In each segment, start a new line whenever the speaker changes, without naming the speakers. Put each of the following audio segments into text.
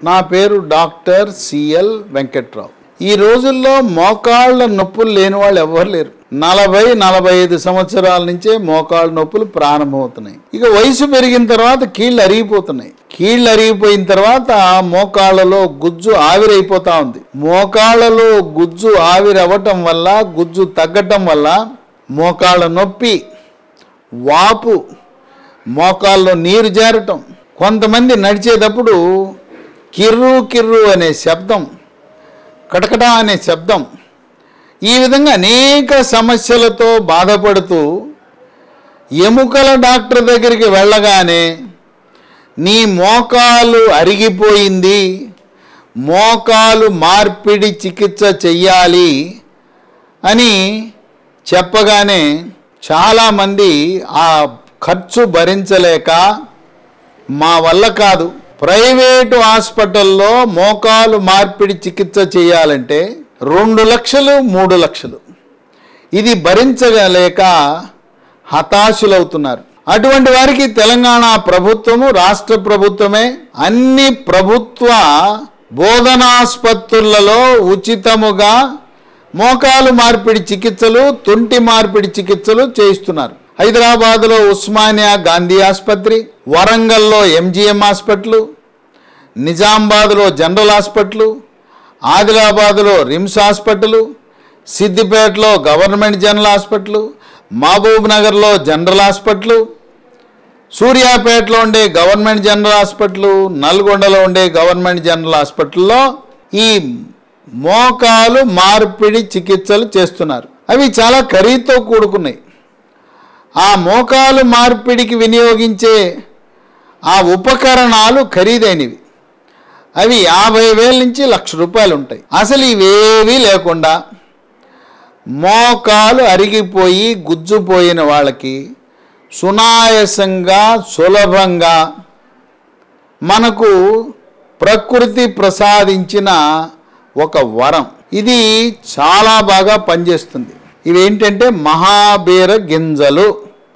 నా పేరు doctor CL Venkatrao ఈ రోజుల్లో మోకాళ్ళ నొప్పులు లేని వాళ్ళు ఎవరు లేరు నలభై నలభై ఐదు సంవత్సరాల నుంచే మోకాళ్ళ నొప్పులు ప్రారంభమవుతున్నాయి ఇక వయసు పెరిగిన తర్వాత కీళ్ళు అరిగిపోతున్నాయి కీళ్ళు అరిగిపోయిన తర్వాత మోకాళ్ళలో గుజ్జు ఆవిరైపోతా ఉంది మోకాళ్ళలో గుజ్జు ఆవిరి అవ్వటం వల్ల గుజ్జు తగ్గటం వల్ల మోకాళ్ళ నొప్పి వాపు మోకాల్లో నీరు జారటం కొంతమంది నడిచేటప్పుడు కిర్రు కిర్రు అనే శబ్దం కటకట అనే శబ్దం ఈ విధంగా అనేక సమస్యలతో బాధపడుతూ ఎముకల డాక్టర్ దగ్గరికి వెళ్ళగానే నీ మోకాలు అరిగిపోయింది మోకాలు మార్పిడి చికిత్స చెయ్యాలి అని చెప్పగానే చాలామంది ఆ ఖర్చు భరించలేక మా వల్ల కాదు ప్రైవేటు హాస్పిటల్లో మోకాలు మార్పిడి చికిత్స చేయాలంటే రెండు లక్షలు మూడు లక్షలు ఇది భరించలేక హతాశులవుతున్నారు అటువంటి వారికి తెలంగాణ ప్రభుత్వము రాష్ట్ర ప్రభుత్వమే అన్ని ప్రభుత్వ బోధనాస్పత్రులలో ఉచితముగా మోకాలు మార్పిడి చికిత్సలు తుంటి మార్పిడి చికిత్సలు చేయిస్తున్నారు హైదరాబాదులో ఉస్మానియా గాంధీ ఆసుపత్రి వరంగల్లో ఎంజిఎం హాస్పిటల్ నిజామాబాద్లో జనరల్ హాస్పిటల్ ఆదిలాబాద్లో రిమ్స్ హాస్పిటల్ సిద్దిపేటలో గవర్నమెంట్ జనరల్ హాస్పిటల్ మహబూబ్ నగర్లో జనరల్ హాస్పిటల్ సూర్యాపేటలో ఉండే గవర్నమెంట్ జనరల్ హాస్పిటల్ నల్గొండలో ఉండే గవర్నమెంట్ జనరల్ హాస్పిటల్లో ఈ మోకాలు మార్పిడి చికిత్సలు చేస్తున్నారు అవి చాలా ఖరీదుతో కూడుకున్నాయి ఆ మోకాలు మార్పిడికి వినియోగించే ఆ ఉపకరణాలు ఖరీదైనవి అవి యాభై వేల నుంచి లక్ష రూపాయలు ఉంటాయి అసలు ఇవేవీ లేకుండా మోకాలు అరిగిపోయి గుజ్జుపోయిన వాళ్ళకి సునాయాసంగా సులభంగా మనకు ప్రకృతి ప్రసాదించిన ఒక వరం ఇది చాలా బాగా పనిచేస్తుంది ఇవేంటంటే మహాబీర గింజలు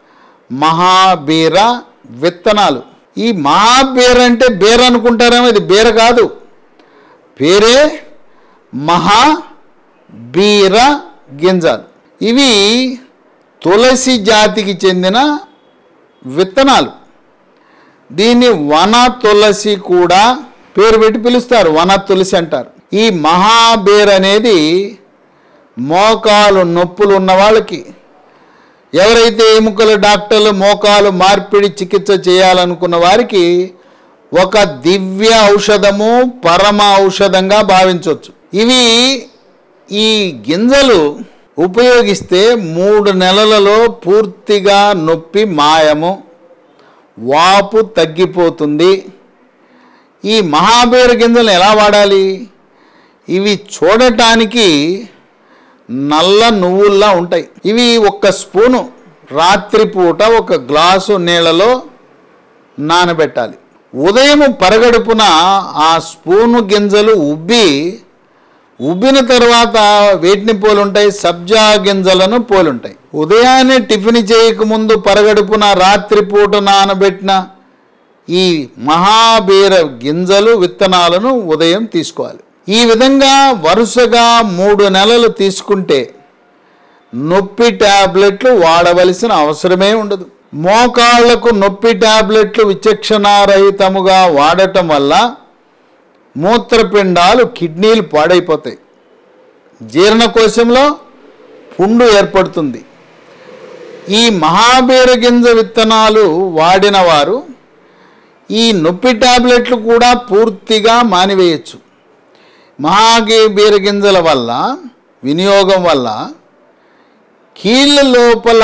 మహాబీర విత్తనాలు ఈ మహాబీర అంటే బీర అనుకుంటారేమో ఇది బీర కాదు పేరే మహా బీర గింజలు ఇవి తులసి జాతికి చెందిన విత్తనాలు దీన్ని వన తులసి కూడా పేరు పెట్టి పిలుస్తారు వన తులసి అంటారు ఈ మహాబేర్ అనేది మోకాలు నొప్పులు ఉన్న వాళ్ళకి ఎవరైతే ఎముకల డాక్టర్లు మోకాలు మార్పిడి చికిత్స చేయాలనుకున్న వారికి ఒక దివ్య ఔషధము పరమ ఔషధంగా భావించవచ్చు ఇవి ఈ గింజలు ఉపయోగిస్తే మూడు నెలలలో పూర్తిగా నొప్పి మాయము వాపు తగ్గిపోతుంది ఈ మహాబేరు గింజలు ఎలా వాడాలి ఇవి చూడటానికి నల్ల నువ్వుల్లా ఉంటాయి ఇవి ఒక్క స్పూను రాత్రిపూట ఒక గ్లాసు నీళ్ళలో నానబెట్టాలి ఉదయం పరగడుపున ఆ స్పూను గింజలు ఉబ్బి ఉబ్బిన తర్వాత వేటిని పోలుంటాయి సబ్జా గింజలను పోలుంటాయి ఉదయాన్నే టిఫిన్ చేయకముందు పరగడుపున రాత్రిపూట నానబెట్టిన ఈ మహాబీర గింజలు విత్తనాలను ఉదయం తీసుకోవాలి ఈ విధంగా వరుసగా మూడు నెలలు తీసుకుంటే నొప్పి ట్యాబ్లెట్లు వాడవలసిన అవసరమే ఉండదు మోకాళ్లకు నొప్పి ట్యాబ్లెట్లు విచక్షణారహితముగా వాడటం వల్ల మూత్రపిండాలు కిడ్నీలు పాడైపోతాయి జీర్ణకోశంలో పుండు ఏర్పడుతుంది ఈ మహాబీర గింజ విత్తనాలు వాడిన వారు ఈ నొప్పి టాబ్లెట్లు కూడా పూర్తిగా మానివేయచ్చు మహాబీర గింజల వల్ల వినియోగం వల్ల కీళ్ళ లోపల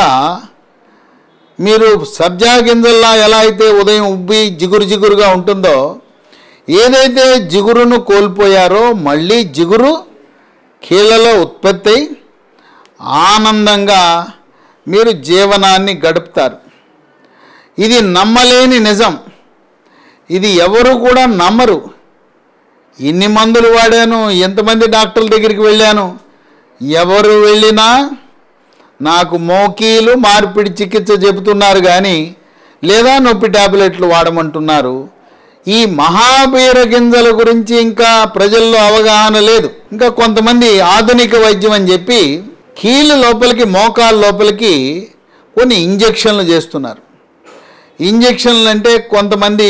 మీరు సబ్జా గింజల్లా ఎలా అయితే ఉదయం ఉబ్బి జిగురు జిగురుగా ఉంటుందో ఏదైతే జిగురును కోల్పోయారో మళ్ళీ జిగురు కీళ్ళలో ఉత్పత్తి అయి ఆనందంగా మీరు జీవనాన్ని గడుపుతారు ఇది నమ్మలేని నిజం ఇది ఎవరు కూడా నమ్మరు ఇన్ని మందులు వాడాను ఎంతమంది డాక్టర్ల దగ్గరికి వెళ్ళాను ఎవరు వెళ్ళినా నాకు మోకీలు మార్పిడి చికిత్స చెబుతున్నారు కానీ లేదా నొప్పి టాబ్లెట్లు వాడమంటున్నారు ఈ మహాబీర గింజల గురించి ఇంకా ప్రజల్లో అవగాహన లేదు ఇంకా కొంతమంది ఆధునిక వైద్యం అని చెప్పి కీళ్ళు లోపలికి మోకాలు లోపలికి కొన్ని ఇంజెక్షన్లు చేస్తున్నారు ఇంజెక్షన్లు అంటే కొంతమంది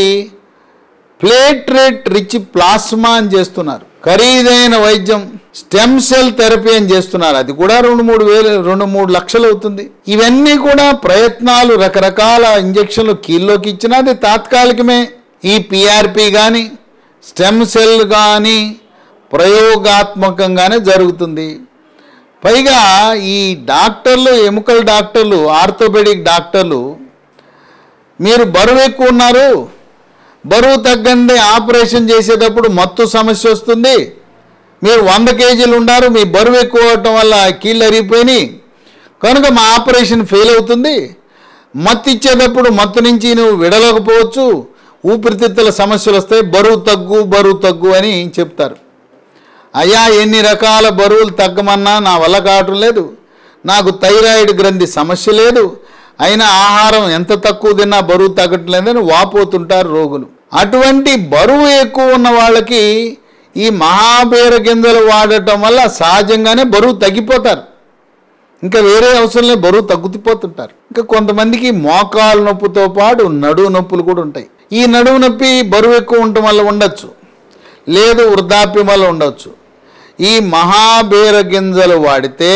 ప్లేట్రెట్ రిచ్ ప్లాస్మా అని చేస్తున్నారు ఖరీదైన వైద్యం స్టెమ్ సెల్ థెరపీ అని చేస్తున్నారు అది కూడా రెండు మూడు వేలు రెండు మూడు లక్షలు అవుతుంది ఇవన్నీ కూడా ప్రయత్నాలు రకరకాల ఇంజెక్షన్లు కీల్లోకి ఇచ్చినా అది తాత్కాలికమే ఈ పిఆర్పి కానీ స్టెమ్ సెల్ కానీ ప్రయోగాత్మకంగానే జరుగుతుంది పైగా ఈ డాక్టర్లు ఎముకల డాక్టర్లు ఆర్థోపెడిక్ డాక్టర్లు మీరు బరువు ఎక్కువ ఉన్నారు బరువు తగ్గండి ఆపరేషన్ చేసేటప్పుడు మత్తు సమస్య వస్తుంది మీరు వంద కేజీలు ఉన్నారు మీ బరువు ఎక్కువ అవటం వల్ల కీళ్ళు అరిగిపోయినాయి కనుక మా ఆపరేషన్ ఫెయిల్ అవుతుంది మత్తు ఇచ్చేటప్పుడు మత్తు నుంచి నువ్వు విడలేకపోవచ్చు ఊపిరితిత్తుల సమస్యలు వస్తాయి బరువు తగ్గు బరువు తగ్గు అని చెప్తారు అయ్యా ఎన్ని రకాల బరువులు తగ్గమన్నా నా వల్ల కావటం లేదు నాకు థైరాయిడ్ గ్రంథి సమస్య లేదు అయినా ఆహారం ఎంత తక్కువ తిన్నా బరువు తగ్గటం లేదని వాపోతుంటారు రోగులు అటువంటి బరువు ఎక్కువ ఉన్న వాళ్ళకి ఈ మహాబీర గింజలు వాడటం వల్ల సహజంగానే బరువు తగ్గిపోతారు ఇంకా వేరే అవసరం లేదు బరువు తగ్గుతిపోతుంటారు ఇంకా కొంతమందికి మోకాలు నొప్పుతో పాటు నడువు నొప్పులు కూడా ఉంటాయి ఈ నడువు నొప్పి బరువు ఎక్కువ ఉండటం వల్ల ఉండొచ్చు లేదు వృద్ధాప్యం వల్ల ఉండొచ్చు ఈ మహాబీర గింజలు వాడితే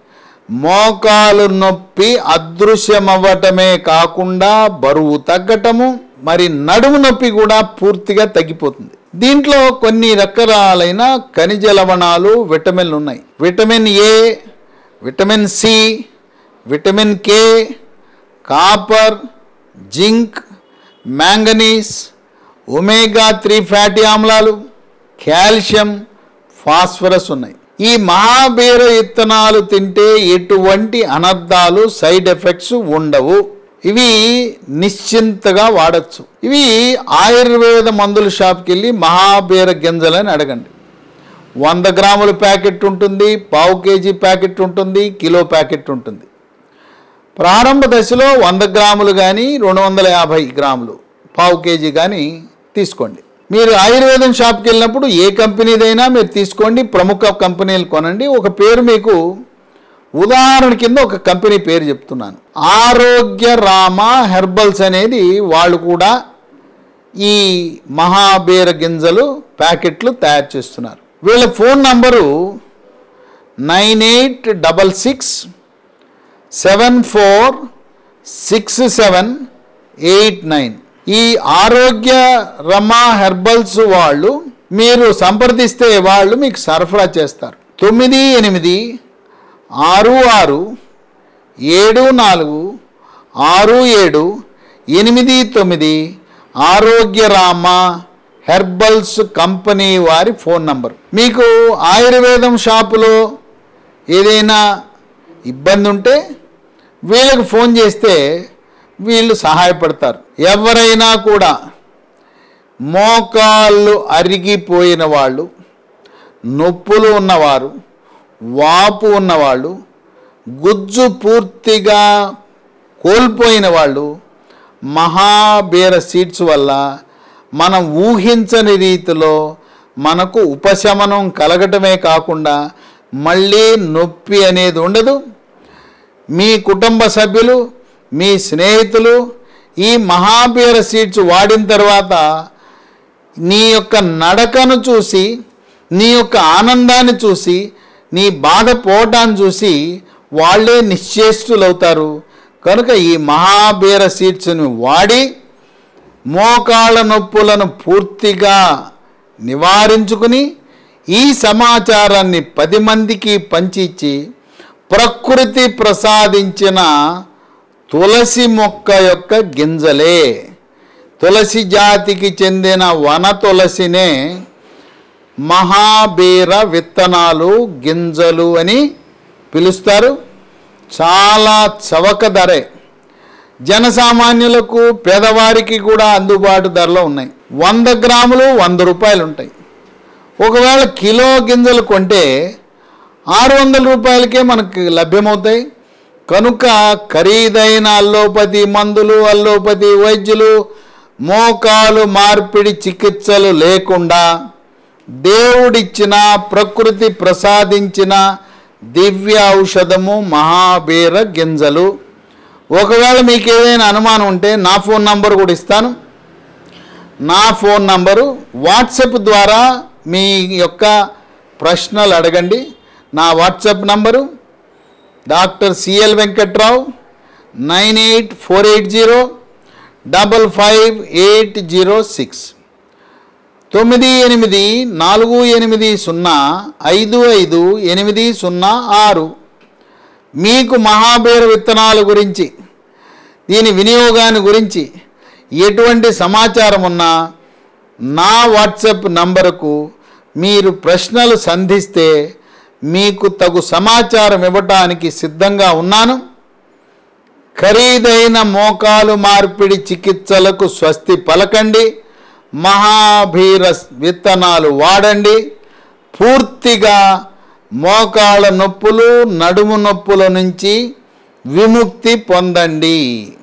మోకాలు నొప్పి అదృశ్యమవ్వటమే కాకుండా బరువు తగ్గటము మరి నడుము నొప్పి కూడా పూర్తిగా తగ్గిపోతుంది దీంట్లో కొన్ని రకాలైన ఖనిజ లవణాలు విటమిన్లు ఉన్నాయి vitamin A vitamin C vitamin K copper zinc manganese omega three fatty ఆమ్లాలు కాల్షియం ఫాస్ఫరస్ ఉన్నాయి ఈ మహాబీర విత్తనాలు తింటే ఎటువంటి అనర్థాలు సైడ్ ఎఫెక్ట్స్ ఉండవు ఇవి నిశ్చింతగా వాడచ్చు ఇవి ఆయుర్వేద మందుల షాప్కి వెళ్ళి మహాబీర గింజలని అడగండి వంద గ్రాముల ప్యాకెట్ ఉంటుంది పావు కేజీ ప్యాకెట్ ఉంటుంది కిలో ప్యాకెట్ ఉంటుంది ప్రారంభ దశలో వంద గ్రాములు కానీ రెండు వందల యాభై గ్రాములు పావు కేజీ కానీ తీసుకోండి మీరు ఆయుర్వేదం షాప్కి వెళ్ళినప్పుడు ఏ కంపెనీదైనా మీరు తీసుకోండి ప్రముఖ కంపెనీలు కొనండి ఒక పేరు మీకు ఉదాహరణ కింద ఒక కంపెనీ పేరు చెప్తున్నాను ఆరోగ్య రామ హెర్బల్స్ అనేది వాళ్ళు కూడా ఈ మహాబీర గింజలు ప్యాకెట్లు తయారు చేస్తున్నారు వీళ్ళ phone number nine eight double six seven four six seven eight nine ఈ ఆరోగ్య రమా హెర్బల్స్ వాళ్ళు మీరు సంప్రదిస్తే వాళ్ళు మీకు సరఫరా చేస్తారు తొమ్మిది ఎనిమిది ఆరు ఆరు ఏడు నాలుగు ఆరు ఏడు ఎనిమిది తొమ్మిది ఆరోగ్య రామ హెర్బల్స్ కంపెనీ వారి ఫోన్ నంబర్ మీకు ఆయుర్వేదం షాపులో ఏదైనా ఇబ్బంది ఉంటే వీళ్ళకి ఫోన్ చేస్తే వీళ్ళు సహాయపడతారు ఎవరైనా కూడా మోకాళ్ళు అరిగిపోయిన వాళ్ళు నొప్పులు ఉన్నవారు వాపు ఉన్నవాళ్ళు గుజ్జు పూర్తిగా కోల్పోయిన వాళ్ళు మహాబీర సీడ్స్ వల్ల మనం ఊహించని రీతిలో మనకు ఉపశమనం కలగటమే కాకుండా మళ్ళీ నొప్పి అనేది ఉండదు మీ కుటుంబ సభ్యులు మీ స్నేహితులు ఈ మహాబీర సీడ్స్ వాడిన తర్వాత నీ యొక్క నడకను చూసి నీ యొక్క ఆనందాన్ని చూసి నీ బాధ పోవటాన్ని చూసి వాళ్ళే నిశ్చేష్టులవుతారు కనుక ఈ మహాబీర సీడ్స్ని వాడి మోకాళ్ళ నొప్పులను పూర్తిగా నివారించుకుని ఈ సమాచారాన్ని పది మందికి పంచిచ్చి ప్రకృతి ప్రసాదించిన తులసి మొక్క యొక్క గింజలే తులసి జాతికి చెందిన వన తులసినే మహాబీర విత్తనాలు గింజలు అని పిలుస్తారు చాలా చవక ధరే జనసామాన్యులకు పేదవారికి కూడా అందుబాటు ధరలో ఉన్నాయి వంద గ్రాములు వంద రూపాయలు ఉంటాయి ఒకవేళ కిలో గింజలు కొంటే ఆరు వందల రూపాయలకే మనకు లభ్యమవుతాయి కనుక ఖరీదైన అల్లోపతి మందులు అల్లోపతి వైద్యులు మోకాలు మార్పిడి చికిత్సలు లేకుండా దేవుడిచ్చిన ప్రకృతి ప్రసాదించిన దివ్య ఔషధము మహాబీర గింజలు ఒకవేళ మీకు ఏదైనా అనుమానం ఉంటే నా ఫోన్ నంబర్ కూడా ఇస్తాను నా ఫోన్ నంబరు వాట్సాప్ ద్వారా మీ యొక్క ప్రశ్నలు అడగండి నా WhatsApp number doctor CL Venkatrao nine eight four eight zero double five eight zero six తొమ్మిది ఎనిమిది నాలుగు ఎనిమిది సున్నా ఐదు ఐదు ఎనిమిది సున్నా ఆరు మీకు మహాబేర విత్తనాల గురించి దీని వినియోగాన్ని గురించి ఎటువంటి సమాచారం ఉన్నా నా వాట్సాప్ నంబరుకు మీరు ప్రశ్నలు సంధిస్తే మీకు తగు సమాచారం ఇవ్వటానికి సిద్ధంగా ఉన్నాను ఖరీదైన మోకాలు మార్పిడి చికిత్సలకు స్వస్తి పలకండి మహాభీర విత్తనాలు వాడండి పూర్తిగా మోకాళ్ళ నొప్పులు నడుము నొప్పుల నుంచి విముక్తి పొందండి